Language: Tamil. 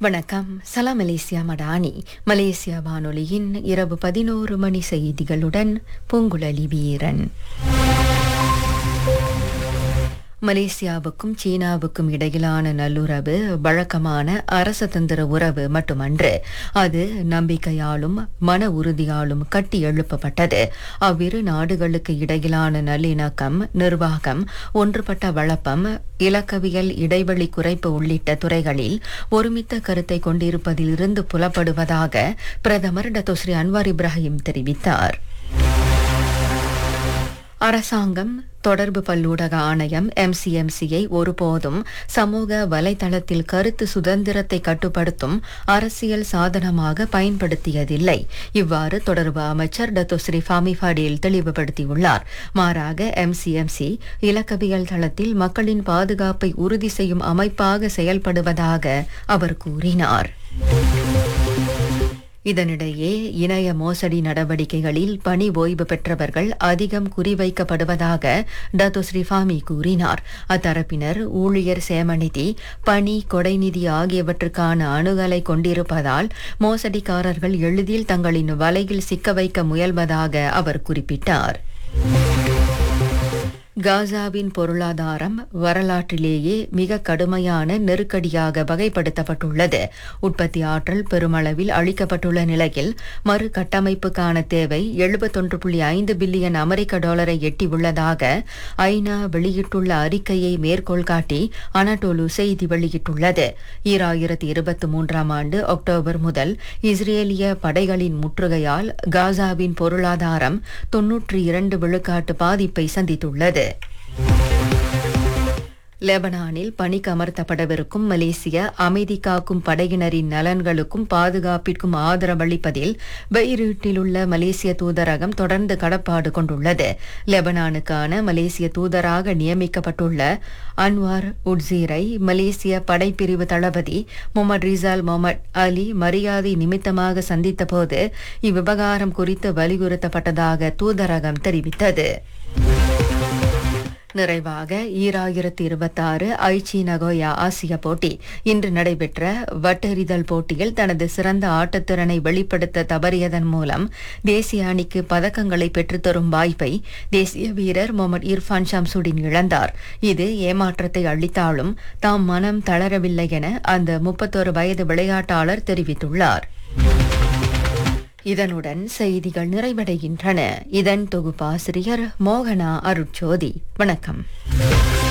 வணக்கம் சலாம் மலேசியா மடானி மலேசியா வானொலியின் இரவு பதினோரு மணி செய்திகளுடன் பூங்குழலி வீரன் மலேசியாவுக்கும் சீனாவுக்கும் இடையிலான நல்லுறவு வழக்கமான அரசதந்திர உறவு மட்டுமன்று அது நம்பிக்கையாலும் மன உறுதியாலும் கட்டி எழுப்பப்பட்டது அவ்விரு நாடுகளுக்கு இடையிலான நல்லிணக்கம் நிர்வாகம் ஒன்றுபட்ட வழப்பம் இலக்கவியல் இடைவெளி குறைப்பு உள்ளிட்ட துறைகளில் ஒருமித்த கருத்தை கொண்டிருப்பதிலிருந்து புலப்படுவதாக பிரதமர் டத்தோஸ்ரீ அன்வார் இப்ராஹிம் தெரிவித்தார் அரசாங்கம் தொடர்பு பல்லூடக ஆணையம் எம்சிஎம்சியை ஒருபோதும் சமூக வலைதளத்தில் கருத்து சுதந்திரத்தை கட்டுப்படுத்தும் அரசியல் சாதனமாக பயன்படுத்தியதில்லை இவ்வாறு தொடர்பு அமைச்சர் டத்தோஸ்ரீ ஃபாமி ஃபடேல் தெளிவுபடுத்தியுள்ளார் மாறாக எம்சிஎம்சி இலக்கவியல் தளத்தில் மக்களின் பாதுகாப்பை உறுதி செய்யும் அமைப்பாக செயல்படுவதாக அவர் கூறினார் இதனிடையே இணைய மோசடி நடவடிக்கைகளில் பணி ஓய்வு பெற்றவர்கள் அதிகம் குறிவைக்கப்படுவதாக டத்து ஸ்ரீஃபாமி கூறினார் அத்தரப்பினர் ஊழியர் சேமநிதி பணி கொடைநிதி ஆகியவற்றுக்கான அணுகலை கொண்டிருப்பதால் மோசடிக்காரர்கள் எளிதில் தங்களின் வலையில் சிக்க வைக்க முயல்வதாக அவர் குறிப்பிட்டார் காசாவின் பொருளாதாரம் வரலாற்றிலேயே மிக கடுமையான நெருக்கடியாக வகைப்படுத்தப்பட்டுள்ளது உற்பத்தி ஆற்றல் பெருமளவில் அளிக்கப்பட்டுள்ள நிலையில் மறு கட்டமைப்புக்கான தேவை எழுபத்தொன்று புள்ளி ஐந்து பில்லியன் அமெரிக்க டாலரை எட்டியுள்ளதாக ஐநா வெளியிட்டுள்ள அறிக்கையை மேற்கோள் காட்டி அனடோலு செய்தி வெளியிட்டுள்ளது ஈராயிரத்தி இருபத்தி மூன்றாம் ஆண்டு அக்டோபர் முதல் இஸ்ரேலிய படைகளின் முற்றுகையால் காசாவின் பொருளாதாரம் தொன்னூற்றி இரண்டு விழுக்காட்டு பாதிப்பை சந்தித்துள்ளது லெபனானில் பணிக்கு அமர்த்தப்படவிருக்கும் மலேசிய அமைதி காக்கும் படையினரின் நலன்களுக்கும் பாதுகாப்பிற்கும் ஆதரவளிப்பதில் பெய்ரூட்டில் உள்ள மலேசிய தூதரகம் தொடர்ந்து கடப்பாடு கொண்டுள்ளது லெபனானுக்கான மலேசிய தூதராக நியமிக்கப்பட்டுள்ள அன்வார் உட்சீரை மலேசிய படைப்பிரிவு தளபதி முகமது ரிசால் முகமது அலி மரியாதை நிமித்தமாக சந்தித்தபோது இவ்விவகாரம் குறித்து வலியுறுத்தப்பட்டதாக தூதரகம் தெரிவித்தது நிறைவாக ஈராயிரத்தி இருபத்தாறு ஐச்சி நகோயா ஆசிய போட்டி இன்று நடைபெற்ற வட்டெறிதல் போட்டியில் தனது சிறந்த ஆட்டத்திறனை வெளிப்படுத்த தவறியதன் மூலம் தேசிய அணிக்கு பதக்கங்களை பெற்றுத்தரும் வாய்ப்பை தேசிய வீரர் முகமது இர்ஃபான் ஷம்சுடின் இழந்தார் இது ஏமாற்றத்தை அளித்தாலும் தாம் மனம் தளரவில்லை என அந்த முப்பத்தொரு வயது விளையாட்டாளர் தெரிவித்துள்ளார் இதனுடன் செய்திகள் நிறைவடைகின்றன இதன் தொகுப்பாசிரியர் மோகனா அருட்சோதி வணக்கம்